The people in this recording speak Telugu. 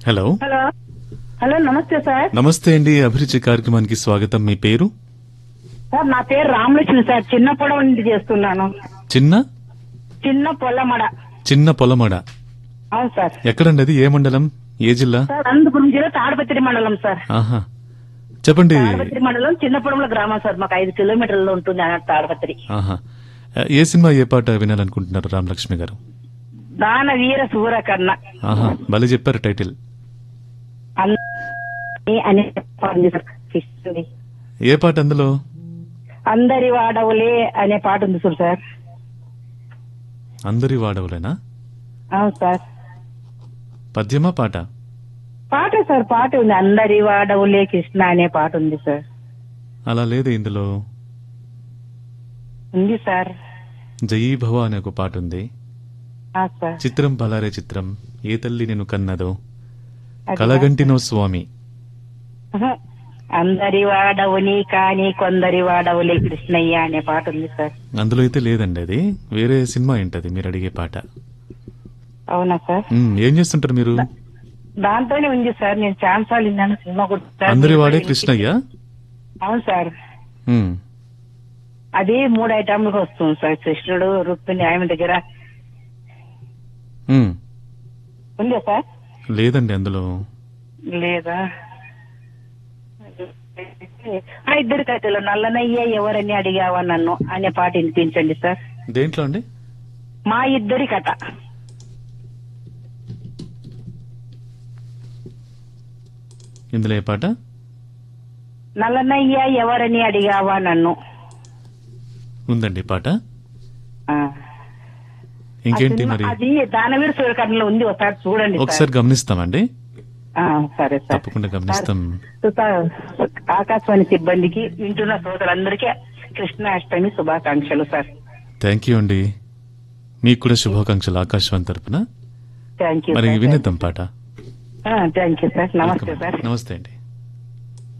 హలో హలో హలో నమస్తే సార్ నమస్తే అండి అభిరుచి కార్యక్రమానికి స్వాగతం మీ పేరు సార్ నా పేరు రామలక్ష్మి సార్ చిన్న పొడవ నుండి చేస్తున్నాను చిన్న చిన్న పొల్లమడ చిన్న పొలమడ అవును సార్ ఎక్కడండి అది ఏ మండలం ఏ జిల్లా సార్ అనంతపురం జిల్లా తాడపత్రి మండలం సార్ ఆహా చెప్పండి తాడపత్రి మండలం చిన్న పొడవల గ్రామం సార్ మాకు ఐదు కిలోమీటర్లు ఉంటుంది అన్నట్టు తాడపత్రి ఆహా ఏ సినిమా ఏ పాట వినాలనుకుంటున్నారు రామలక్ష్మి గారు దాన వీర సూరకర్ణ ఆహా భలే చెప్పారు టైటిల్ అన్ని అనే పాట సార్ కృష్ణుడి. ఏ పాట అందులో అందరి వాడవులే అనే పాట ఉంది చూడు సార్ అందరి వాడవులేనా అవును సార్ పద్యమా పాట పాట సార్ పాట ఉంది అందరి వాడవులే కృష్ణ అనే పాట ఉంది సార్ అలా లేదు ఇందులో ఉంది సార్ జయీ భవ అనే ఒక పాట ఉంది ఆ సార్ చిత్రం పలారే చిత్రం ఏ తల్లి నేను కన్నదో అది కలగంటినో స్వామి అందరి వాడవుని కాని కొందరి వాడవులే కృష్ణయ్య అనే పాట ఉంది సార్ అందులో అయితే లేదండి అది వేరే సినిమా ఏంటది మీరు అడిగే పాట అవునా సార్ ఉమ్, ఏం చేస్తుంటారు మీరు దాంతోనే ఉంది సార్ నేను ఛాన్స్ విన్నాను సినిమా కూడా సార్. అందరి వాడే కృష్ణయ్య అవును సార్ ఉమ్, అది మూడు ఐటమ్లకు వస్తుంది సార్ కృష్ణుడు రుక్మిణి ఆయన దగ్గర ఉమ్. ఉందా సార్ లేదండి అందులో లేదా ఆ ఇద్దరి కథలు నల్లనయ్య ఎవరని అడిగావా నన్ను అనే పాట వినిపించండి సార్ దేంట్లో అండి మా ఇద్దరి కథ ఇందులో ఏ పాట నల్లనయ్య ఎవరని అడిగావా నన్ను ఉందండి పాట ఆ. ఇంకేంటి ఆ సినిమా- మరి అది దానవీర సూర్యకర్ణలో ఉంది ఒకసారి చూడండి సార్. ఒకసారి గమనిస్తామండి ఆ, సరే సార్ తప్పకుండా గమనిస్తాం సార్, ఆకాశవాణి సిబ్బందికి వింటున్న శ్రోతలందరికీ కృష్ణాష్టమి శుభాకాంక్షలు సార్ థ్యాంక్ యూ అండి మీకు కూడా శుభాకాంక్షలు ఆకాశవాణి తరపున థ్యాంక్ యూ మరి సార్ వినేద్దాం పాట థ్యాంక్ యూ సార్ నమస్తే సార్ నమస్తే అండి